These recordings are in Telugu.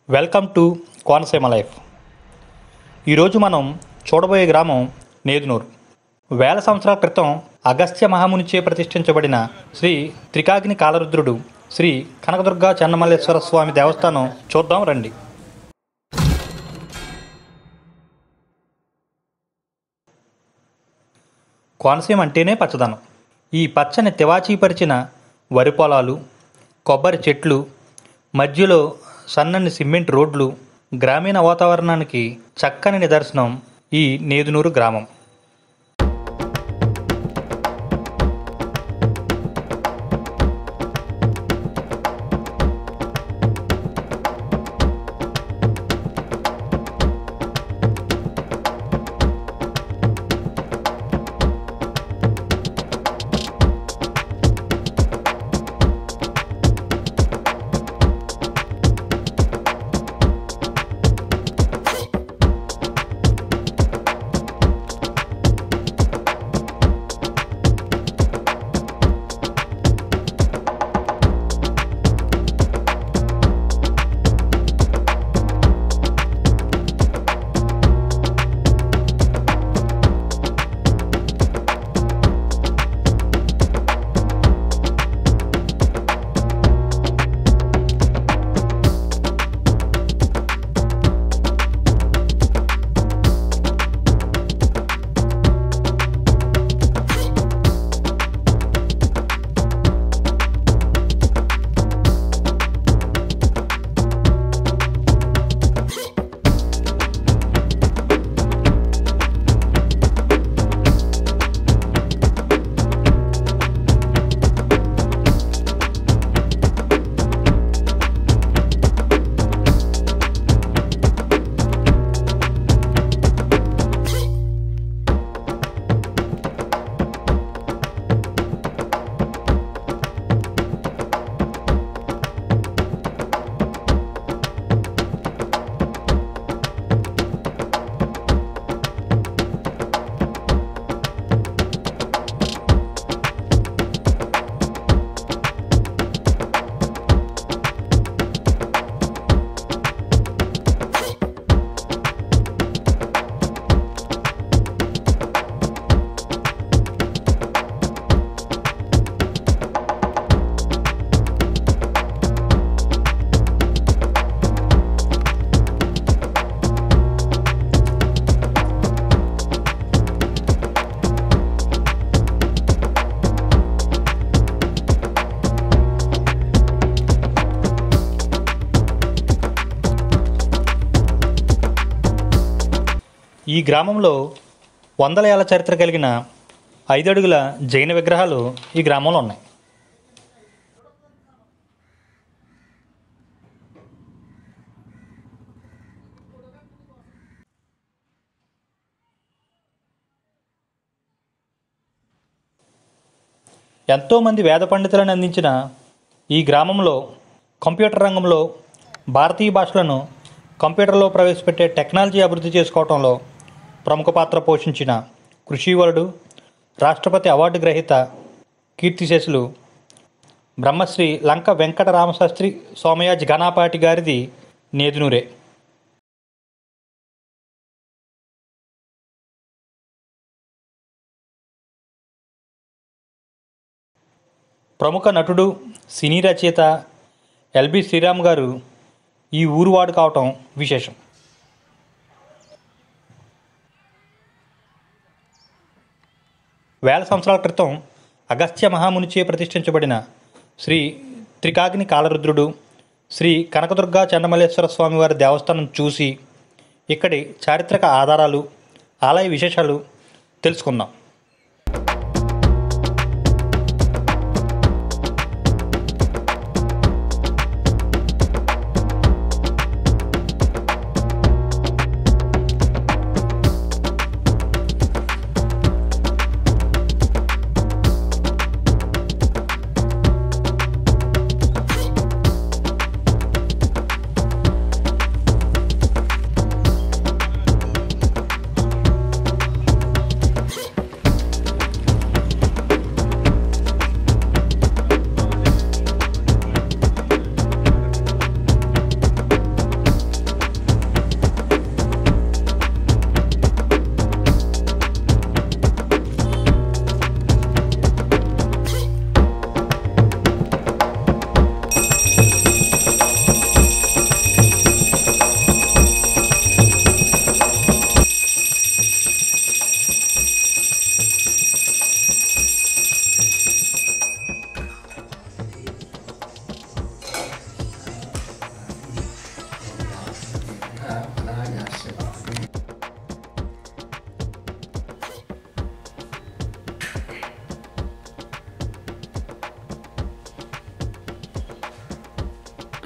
వెల్కమ్ టు కోనసీమ లైఫ్ ఈరోజు మనం చూడబోయే గ్రామం నేదునూరు వేల సంవత్సరాల క్రితం అగస్త్య మహామునిచే ప్రతిష్ఠించబడిన శ్రీ త్రికాగ్ని కాలరుద్రుడు శ్రీ కనకదుర్గ చెన్నమల్లేశ్వర స్వామి దేవస్థానం చూద్దాం రండి కోనసీమ అంటేనే పచ్చదనం ఈ పచ్చని తివాచీపరిచిన వరి పొలాలు కొబ్బరి చెట్లు మధ్యలో సన్నని సిమెంట్ రోడ్లు గ్రామీణ వాతావరణానికి చక్కని నిదర్శనం ఈ నేదునూరు గ్రామం ఈ గ్రామంలో వందల ఏళ్ల చరిత్ర కలిగిన ఐదడుగుల జైన విగ్రహాలు ఈ గ్రామంలో ఉన్నాయి ఎంతోమంది వేద పండితులను అందించిన ఈ గ్రామంలో కంప్యూటర్ రంగంలో భారతీయ భాషలను కంప్యూటర్లో ప్రవేశపెట్టే టెక్నాలజీ అభివృద్ధి చేసుకోవడంలో ప్రముఖ పాత్ర పోషించిన కృషివరుడు రాష్ట్రపతి అవార్డు గ్రహీత కీర్తిశేషులు బ్రహ్మశ్రీ లంక వెంకట రామశాస్త్రి సోమయాజి ఘనాపాటి గారిది నేదునూరే ప్రముఖ నటుడు సినీ రచయిత ఎల్బి శ్రీరామ్ గారు ఈ ఊరు వాడు కావటం విశేషం వేల సంవత్సరాల క్రితం అగస్త్య మహామునిచే ప్రతిష్ఠించబడిన శ్రీ త్రికాగ్ని కాలరుద్రుడు శ్రీ కనకదుర్గ చండమల్లేశ్వర స్వామివారి దేవస్థానం చూసి ఇక్కడి చారిత్రక ఆధారాలు ఆలయ విశేషాలు తెలుసుకుందాం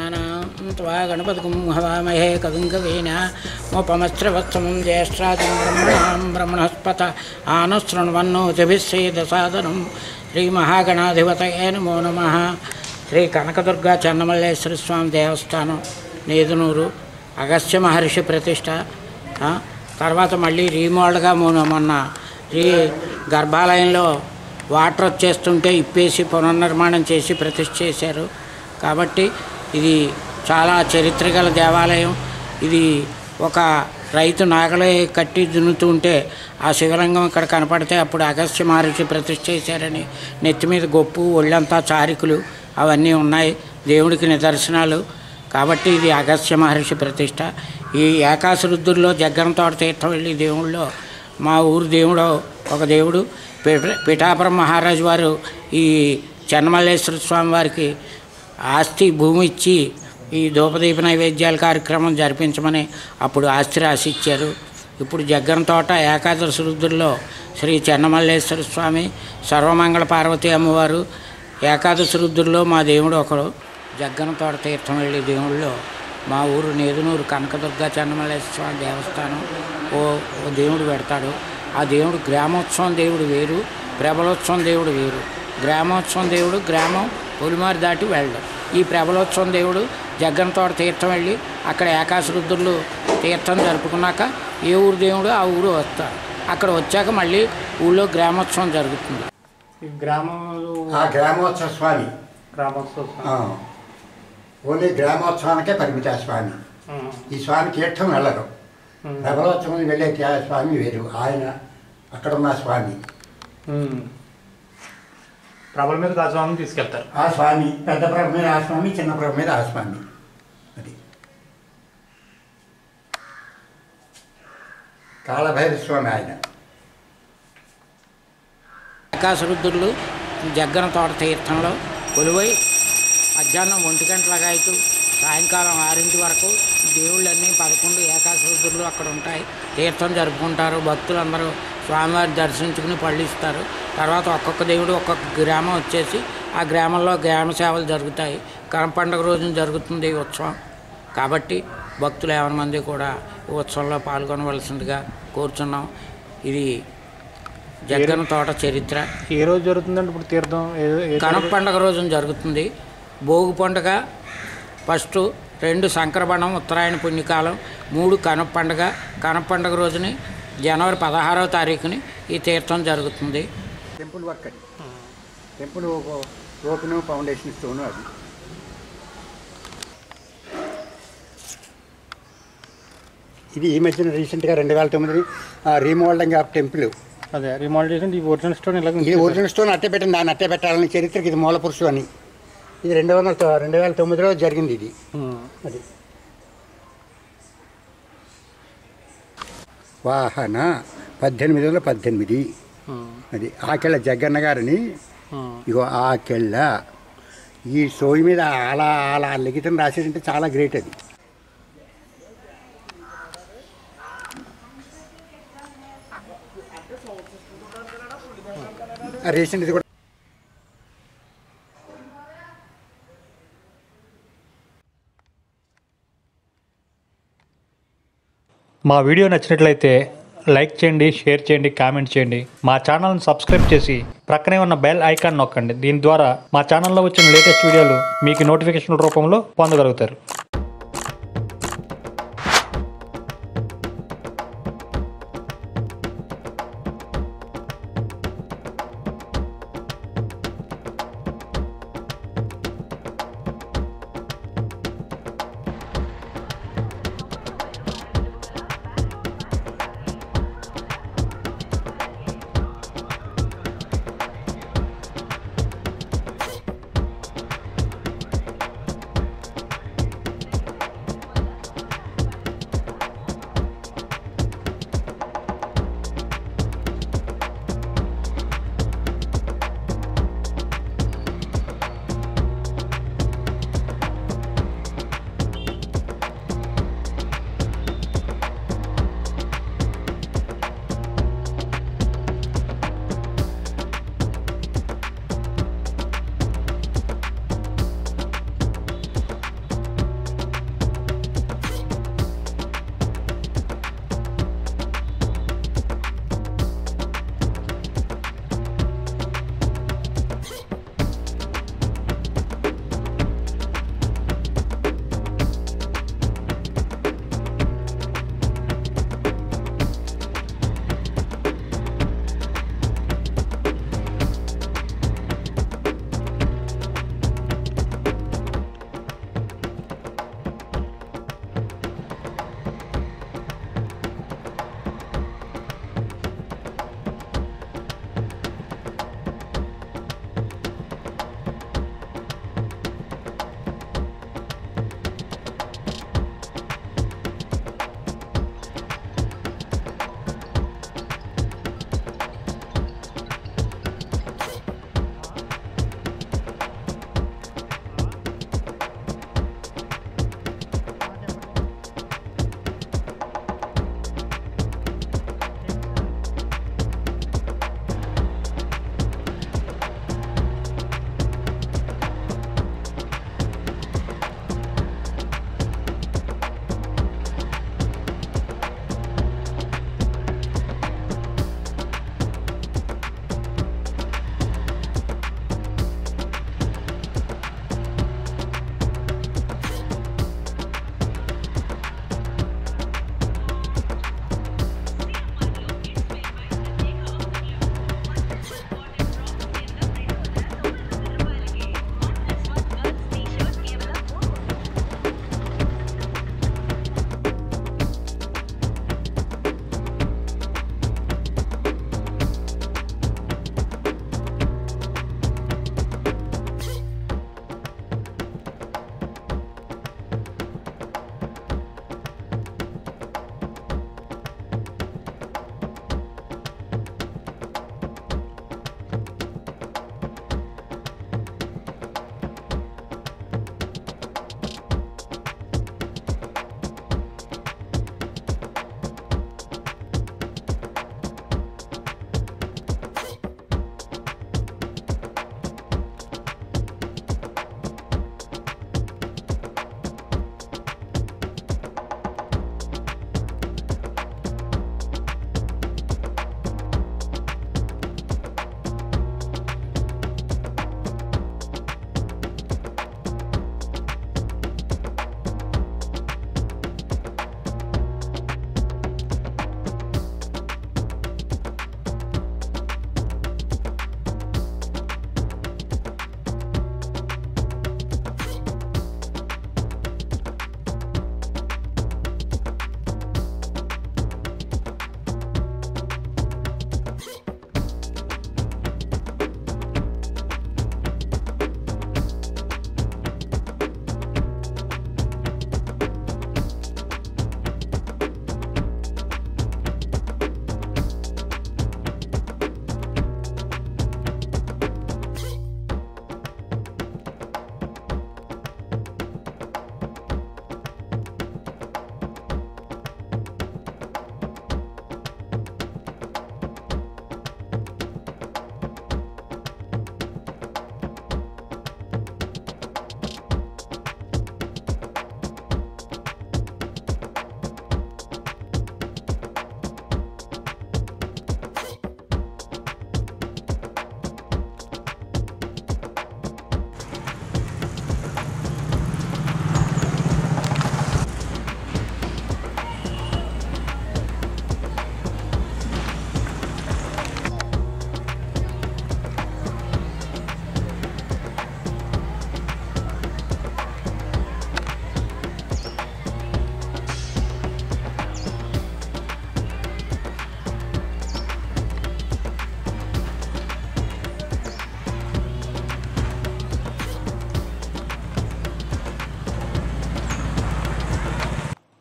गणानां त्वा गणपतिं हवामहे कविं कवीना मोपमस्त्रवत्समं ज्येष्ठाजं ब्रह्मणां ब्रह्मणस्पत आनशृण्वन्नोतिभिस्सेदसादनं శ్రీమహాగణాధిపతయే నమో నమ శ్రీ కనకదుర్గా చెన్నమల్లేశ్వర స్వామి దేవస్థానం నేదునూరు అగస్త్య మహర్షి ప్రతిష్ట ఆ, తర్వాత మళ్ళీ రీమోడల్గా మొన్న మొన్న ఈ గర్భాలయంలో వాటర్ వచ్చేస్తుంటే ఇప్పేసి పునర్నిర్మాణం చేసి ప్రతిష్ఠ చేశారు కాబట్టి ఇది చాలా చరిత్ర గల దేవాలయం ఇది ఒక రైతు నాగలే కట్టి దున్నుతూ ఉంటే ఆ శివలింగం ఇక్కడ కనపడితే అప్పుడు అగస్త్య మహర్షి ప్రతిష్ఠ చేశారని నెత్తి మీద గొప్పు ఒళ్ళంతా చారికులు అవన్నీ ఉన్నాయి దేవుడికి నిదర్శనాలు కాబట్టి ఇది అగస్త్య మహర్షి ప్రతిష్ట ఈ ఏకాశరుద్రుల్లో జగ్గన తోట తీర్థం వెళ్ళి దేవుళ్ళో మా ఊరు దేవుడు ఒక దేవుడు పిఠ- పిఠాపురం మహారాజు వారు ఈ చెన్నమల్లేశ్వర స్వామి వారికి ఆస్తి భూమి ఇచ్చి ఈ ధూపదీప నైవేద్యాల కార్యక్రమం జరిపించమని అప్పుడు ఆస్తి రాసి ఇచ్చారు ఇప్పుడు జగ్గన తోట ఏకాదశి రుద్రుల్లో శ్రీ చెన్నమల్లేశ్వర స్వామి సర్వమంగళ పార్వతీ అమ్మవారు ఏకాదశి రుద్రుల్లో మా దేవుడు ఒకడు జగ్గన తోట తీర్థం వెళ్ళి దేవుళ్ళలో మా ఊరు నేదునూరు కనకదుర్గ చెన్నమల్లేశ్వర స్వామి దేవస్థానం ఓ ఓ దేవుడు పెడతాడు ఆ దేవుడు గ్రామోత్సవం దేవుడు వేరు ప్రబలోత్సవం దేవుడు వేరు గ్రామోత్సవం దేవుడు గ్రామం పొలిమారి దాటి వెళ్ళడం ఈ ప్రబలోత్సవం దేవుడు జగ్గనతోట తీర్థం వెళ్ళి అక్కడ ఏకాశరుద్రులు తీర్థం జరుపుకున్నాక ఏ ఊరు దేవుడు ఆ ఊరు వస్తారు అక్కడ వచ్చాక మళ్ళీ ఊళ్ళో గ్రామోత్సవం జరుగుతుంది ఈ గ్రామంలో ఆ గ్రామోత్సవ స్వామి గ్రామోత్సవం ఆ, ఓన్లీ గ్రామోత్సవానికే పరిమిత ఆ స్వామి ఈ స్వామి తీర్థం వెళ్ళరు ప్రబలోత్సవం వెళ్ళే త్యా- స్వామి వేరు ఆయన అక్కడ ఉన్న స్వామి ప్రభల మీద స్వామిని తీసుకెళ్తారు ఆ స్వామి పెద్ద ప్రభ మీద ఆ స్వామి చిన్న ప్రభ మీద ఆ స్వామి అది కాళభైర స్వామి ఆయన ఏకాశరుద్రులు జగ్గన తోట తీర్థంలో కొలువై మధ్యాహ్నం ఒంటి గంటలగా అయితే సాయంకాలం ఆరింటి వరకు దేవుళ్ళన్నీ పదకొండు ఏకాశరుద్రులు అక్కడ ఉంటాయి తీర్థం జరుపుకుంటారు భక్తులందరూ స్వామివారి దర్శించుకుని పళ్ళిస్తారు తర్వాత ఒక్కొక్క దేవుడు ఒక్కొక్క గ్రామం వచ్చేసి ఆ గ్రామంలో గ్రామ సేవలు జరుగుతాయి కరం పండుగ రోజున జరుగుతుంది ఈ ఉత్సవం కాబట్టి భక్తులు ఎవరి మంది కూడా ఈ ఉత్సవంలో పాల్గొనవలసిందిగా కోరుచున్నాం ఇది జగ్గన తోట చరిత్ర ఏ రోజు జరుగుతుందంటే ఇప్పుడు తీర్థం ఏ- ఏ కనప పండుగ రోజున జరుగుతుంది భోగి పండుగ ఫస్ట్ రెండు సంక్రమణం ఉత్తరాయణ పుణ్యకాలం మూడు కనప పండుగ కనప పండుగ రోజుని జనవరి పదహారవ తారీఖుని ఈ తీర్థం జరుగుతుంది టెంపుల్ వర్క్ అది టెంపుల్ ఓపెన్ ఫౌండేషన్ స్టోన్ అది ఇది ఈ మధ్యన రీసెంట్గా రెండు వేల తొమ్మిది రీమోల్డింగ్ ఆఫ్ టెంపుల్ అదే రిమాల్డ్ చేసి ఈ ఒరిజినల్ స్టోన్ ఇలా ఇది ఒరిజినల్ స్టోన్ అట్టే పెట్టింది దాన్ని అట్టే పెట్టాలని చరిత్రకి ఇది మూల పురుషు అని ఇది రెండు వందల తొ- రెండు వేల తొమ్మిదిలో జరిగింది ఇది అది వాహన పద్దెనిమిది వందల పద్దెనిమిది అది ఆకెళ్ళ జగన్న గారిని ఇగో ఆకెళ్ళ ఈ సోయి మీద అలా అలా లిఖితం రాసేదంటే చాలా గ్రేట్ అది రీసెంట్ ఇది కూడా మా వీడియో నచ్చినట్లయితే లైక్ చేయండి షేర్ చేయండి కామెంట్ చేయండి మా ఛానల్ని సబ్స్క్రైబ్ చేసి ప్రక్కనే ఉన్న బెల్ ఐకాన్ నొక్కండి దీని ద్వారా మా ఛానల్లో వచ్చిన లేటెస్ట్ వీడియోలు మీకు నోటిఫికేషన్ రూపంలో పొందగలుగుతారు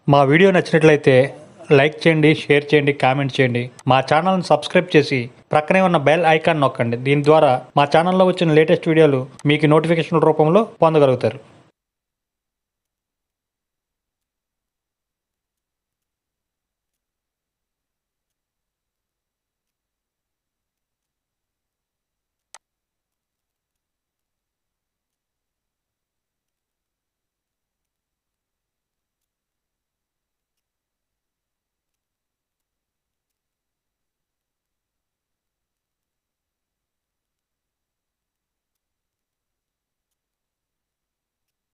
మా వీడియో నచ్చినట్లయితే లైక్ చేయండి షేర్ చేయండి కామెంట్ చేయండి మా ఛానల్ని సబ్స్క్రైబ్ చేసి ప్రక్కనే ఉన్న బెల్ ఐకాన్ నొక్కండి దీని ద్వారా మా ఛానల్లో వచ్చిన లేటెస్ట్ వీడియోలు మీకు నోటిఫికేషన్ రూపంలో పొందగలుగుతారు